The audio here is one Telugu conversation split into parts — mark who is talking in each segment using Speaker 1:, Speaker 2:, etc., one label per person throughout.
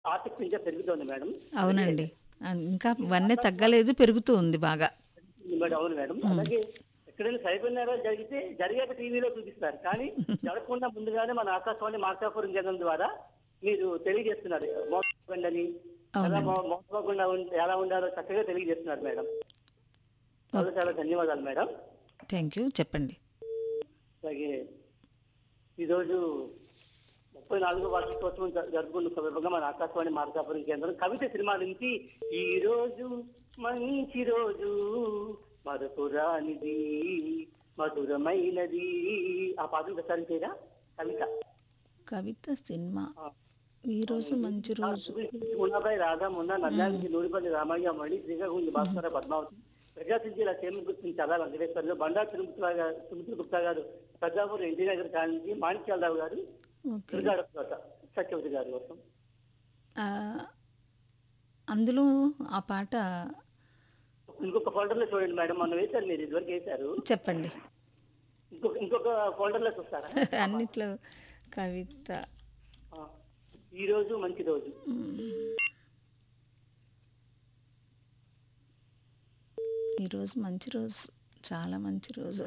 Speaker 1: ఆసక్తి ఇంకా పెరుగుతోంది మేడం
Speaker 2: అవునండి ఆ, ఇంకా వన్నె తగ్గలేదు పెరుగుతూ ఉంది బాగా
Speaker 1: మేడం అవును మేడం అలాగే ఎక్కడైనా సైబర్ నేరాలు జరిగితే జరిగాక టీవీలో చూపిస్తారు కానీ జరగకుండా ముందుగానే మన ఆకాశవాణి మార్కాపురం కేంద్రం ద్వారా మీరు తెలియజేస్తున్నారు మోసపోకండి అని ఎలా మో- మోసపోకుండా ఉం- ఎలా ఉండాలో చక్కగా తెలియజేస్తున్నారు మేడం చాలా చాలా ధన్యవాదాలు మేడం
Speaker 2: థ్యాంక్ యూ చెప్పండి
Speaker 1: అలాగే ఈరోజు ముప్పై నాలుగో వార్షికోత్సవం జ- జరుపుకున్న సందర్భంగా మన ఆకాశవాణి మార్కాపురం కేంద్రం కవిత సినిమా నుంచి ఈ రోజు మంచి రోజు మరపురానిది మధురమైనది ఆ పాటను ప్రసారించేదా కవిత
Speaker 2: కవిత సినిమా ఈరోజు మంచి రోజు
Speaker 1: మున్నాబాయి రాధా మున్నా నల్లానికి నూరిపల్లి రామయ్య మణి శ్రీకాకుళం భాస్కర పద్మావతి ప్రకాశం జిల్లా చేమ గుర్తించి చాలా వెంకటేశ్వర్లు బండా తిరుమల గారు తిరుమల గుప్తా గారు పెద్దాపూర్ ఎన్టీ నగర్ కాలనీ మాణిక్యాలరావు గారు
Speaker 2: ఓకే
Speaker 1: దుర్గాడ తోట సత్యవతి గారి కోసం
Speaker 2: ఆ, అందులో ఆ పాట
Speaker 1: ఇంకొక ఫోల్డర్ లో చూడండి మేడం మొన్న వేశారు మీరు ఇదివరకు వేశారు
Speaker 2: చెప్పండి
Speaker 1: ఇంకొక ఇంకొక ఫోల్డర్ లో చూస్తారా
Speaker 2: అన్నిట్లో కవిత
Speaker 1: ఆ. ఈ రోజు మంచి రోజు
Speaker 2: ఈరోజు మంచి రోజు చాలా మంచి రోజు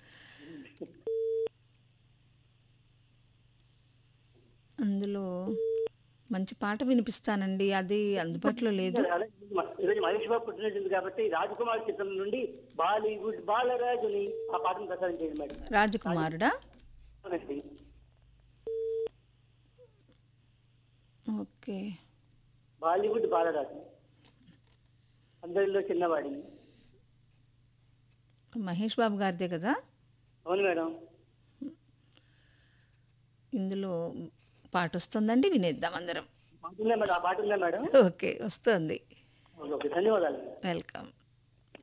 Speaker 2: అందులో మంచి పాట వినిపిస్తానండి అది అందుబాటులో లేదు
Speaker 1: అలాగే ఈరోజు మహేష్ బాబు పుట్టినరోజు కాబట్టి రాజకుమార్ చిత్రం నుండి బాలీవుడ్ బాలరాజుని ఆ పాటను ప్రసారం చేయండి మేడం
Speaker 2: రాజకుమారుడా
Speaker 1: అవునండి.
Speaker 2: ఓకే
Speaker 1: బాలీవుడ్ బాలరాజు అందరిలో చిన్నవాడిని
Speaker 2: మహేష్ బాబు గారిదే కదా
Speaker 1: అవును మేడం
Speaker 2: ఇందులో పాట వస్తుందండి వినేద్దాం అందరం
Speaker 1: పాట ఉందా మేడం ఆ పాట ఉందా మేడం
Speaker 2: ఓకే వస్తుంది
Speaker 1: ఓకే ధన్యవాదాలు
Speaker 2: వెల్కమ్